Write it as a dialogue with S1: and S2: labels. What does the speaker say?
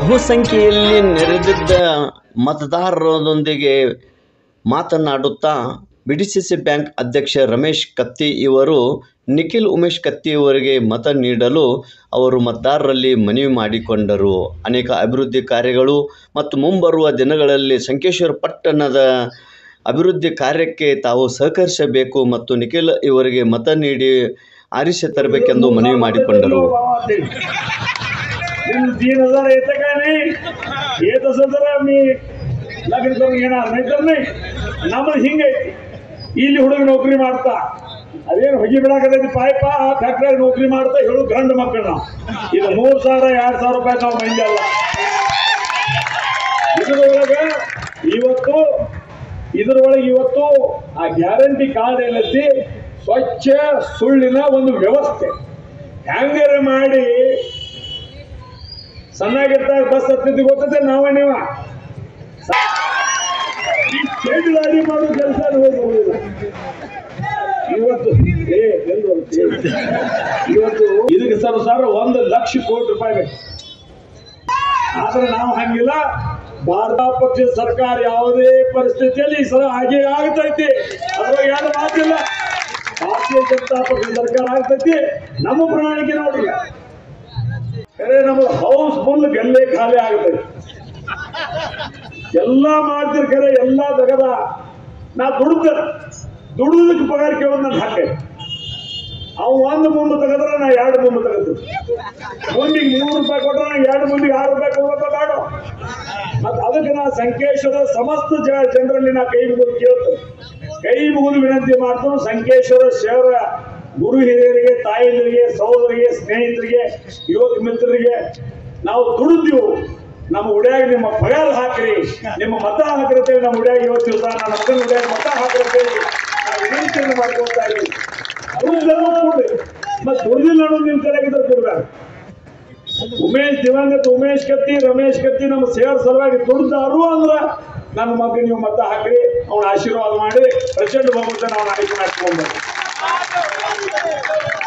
S1: ಬಹುಸಂಖ್ಯೆಯಲ್ಲಿ ನೆರೆದಿದ್ದ ಮತದಾರರೊಂದಿಗೆ ಮಾತನಾಡುತ್ತಾ ಬಿಡಿಸಿಸಿ ಬ್ಯಾಂಕ್ ಅಧ್ಯಕ್ಷ ರಮೇಶ್ ಕತ್ತಿ ಇವರು ನಿಖಿಲ್ ಉಮೇಶ್ ಕತ್ತಿ ಇವರಿಗೆ ಮತ ನೀಡಲು ಅವರು ಮತದಾರರಲ್ಲಿ ಮನವಿ ಮಾಡಿಕೊಂಡರು ಅನೇಕ ಅಭಿವೃದ್ಧಿ ಕಾರ್ಯಗಳು ಮತ್ತು ಮುಂಬರುವ ದಿನಗಳಲ್ಲಿ ಸಂಕೇಶ್ವರ ಪಟ್ಟಣದ ಅಭಿವೃದ್ಧಿ ಕಾರ್ಯಕ್ಕೆ ತಾವು ಸಹಕರಿಸಬೇಕು ಮತ್ತು ನಿಖಿಲ್ ಇವರಿಗೆ ಮತ ನೀಡಿ ಆರಿಸಿ ತರಬೇಕೆಂದು ಮನವಿ ಮಾಡಿಕೊಂಡರು
S2: ನಿಮ್ तीन हजार येतं का नाही येत असं तर मी लग्न करून घेणार नाही तर नाही ನಮ್ಮದು ಹಿಂಗೈತಿ ಇಲ್ಲಿ ಹುಡುಗ ನೌಕರಿ ಮಾಡ್ತಾ ಅದೇನು ಹೊಗಿ ಬಿಡಾಕತೈತಿ ಪಾಯ್ಪ ಆ ಫ್ಯಾಕ್ಟ್ರಿಯಾಗ ನೌಕರಿ ಮಾಡ್ತಾ ಹೇಳು ಗಂಡು ಮಕ್ಕಳು ನಾವು ಇದು ಮೂರ್ ಸಾವಿರ ಎರಡ್ ಸಾವಿರ ರೂಪಾಯಿ ನಾವು ಮಂದಿ ಅಲ್ಲ ಇದ್ರೊಳಗ ಇವತ್ತು ಇದ್ರೊಳಗೆ ಇವತ್ತು ಆ ಗ್ಯಾರಂಟಿ ಕಾರ್ಡ್ ಏನೈತಿ ಸ್ವಚ್ಛ ಸುಳ್ಳಿನ ಒಂದು ವ್ಯವಸ್ಥೆ ಹೆಂಗಾರ ಮಾಡಿ ಸಣ್ಣಾಗಿರ್ತಾಗ ಬಸ್ ಹತ್ತಿದ್ದು ಗೊತ್ತದೆ ನಾವ ನೀವ ಈ ಚೇಡ್ ಲಾರಿ ಮಾಡೋ ಕೆಲಸ ಹೋಗುದಿಲ್ಲ ಇವತ್ತು ಏ ಎಲ್ಲಿ ಹೋಗುತ್ತೆ? ಇವತ್ತು ಇದಕ್ಕೆ ಸರ್ ಸರ್ ಒಂದು ಲಕ್ಷ ಕೋಟಿ ರೂಪಾಯಿ ಬೇಕು ಆದ್ರೆ ನಾವು ಹಂಗಿಲ್ಲ ಭಾರತ ಪಕ್ಷದ ಸರ್ಕಾರ ಯಾವುದೇ ಪರಿಸ್ಥಿತಿಯಲ್ಲಿ ಈ ಸಲ ಹಾಗೆ ಆಗ್ತೈತಿ ಅದ್ರಾಗ ಯಾರು ಮಾತಿಲ್ಲ ಭಾರತೀಯ ಜನತಾ ಪಕ್ಷದ ಸರ್ಕಾರ ಆಗ್ತೈತಿ ನಮ್ಮ ಪ್ರಣಾಳಿಕೆ ನೋಡಿ ಖರೆ ನಮ್ಮದು ಹೌಸ್ ಫುಲ್ ಗಲ್ಲೆ ಖಾಲಿ ಆಗ್ತೈತಿ ಎಲ್ಲ ಮಾಡ್ತಿರ್ ಖರೆ ಎಲ್ಲ ತೆಗದ ನಾ ದುಡ್ದ ದುಡಿದಕ್ಕೆ ಪಗಾರ ಕೇಳೋದು ನನ್ನ ಹಾಕೆ ಅವ್ ಒಂದು ಮುಂದೆ ತೆಗೆದ್ರೆ ನಾ ಎರಡು ಮುಂದೆ ತೆಗೆದು ಮುಂದಿಗೆ ನೂರು ರೂಪಾಯಿ ಕೊಟ್ರೆ ನಾ ಎರಡು ಮುಂದಿಗೆ ಆರು ರೂಪಾಯಿ ಕೊಡ್ಬೇಕು ಬೇಡ ಮತ್ತೆ ಅದಕ್ಕೆ ನಾ ಸಂಕೇಶ್ವರ ಸಮಸ್ತ ಜ- ಜನರಲ್ಲಿ ನಾ ಕೈ ಮುಗಿದು ಕೇಳ್ತೇನೆ ಕೈ ಮುಗಿದು ವಿನಂತಿ ಮಾಡ್ತಾನೆ ಸಂಕೇಶ್ವರ ಶಹರ ಗುರು ಹಿರಿಯರಿಗೆ ತಾಯಂದಿರಿಗೆ ಸಹೋದರಿಗೆ ಸ್ನೇಹಿತರಿಗೆ ಯುವಕ ಮಿತ್ರರಿಗೆ ನಾವು ದುಡಿದೀವು ನಮ್ಮ ಉಡ್ಯಾಗ ನಿಮ್ಮ ಪಗಾರ ಹಾಕ್ರಿ ನಿಮ್ಮ ಮತ ಹಾಕಿರ್ತೇವೆ ನಮ್ಮ ಉಡ್ಯಾಗ ಇವತ್ತು ದಿವಸ ನನ್ನ ಮಗನ ಉಡ್ಯಾಗ ಮತ ಹಾಕಿರ್ತೇವೆ ನಾವು ವಿನಂತಿಯನ್ನು ಮಾಡ್ಕೊಳ್ತಾ ಇದ್ದೀವಿ ದುಡ್ದೆಲ್ಲ ಕೊಡ್ರಿ ಮತ್ತೆ ದುಡ್ದಿಲ್ಲ ಅನ್ನೋದು ನಿಮ್ ತಲೆಗಿದ್ರೆ ಕೊಡ್ಬೇಕು ಉಮೇಶ್ ದಿವಂಗತ ಉಮೇಶ್ ಕತ್ತಿ ರಮೇಶ್ ಕತ್ತಿ ನಮ್ಮ ಸೇರ್ ಸಲುವಾಗಿ ದುಡ್ದಾರು ಅಂದ್ರ ನನ್ನ ಮಗ ನೀವು ಮತ ಹಾಕ್ರಿ ಅವನ ಆಶೀರ್ವಾದ ಮಾಡಿ ಪ್ರಚಂಡ ಬಹುಮತ ನಾವು ಆಯ್ಕೆ ಮಾಡ್ಕೊಂಡ್ಬರ್ರಿ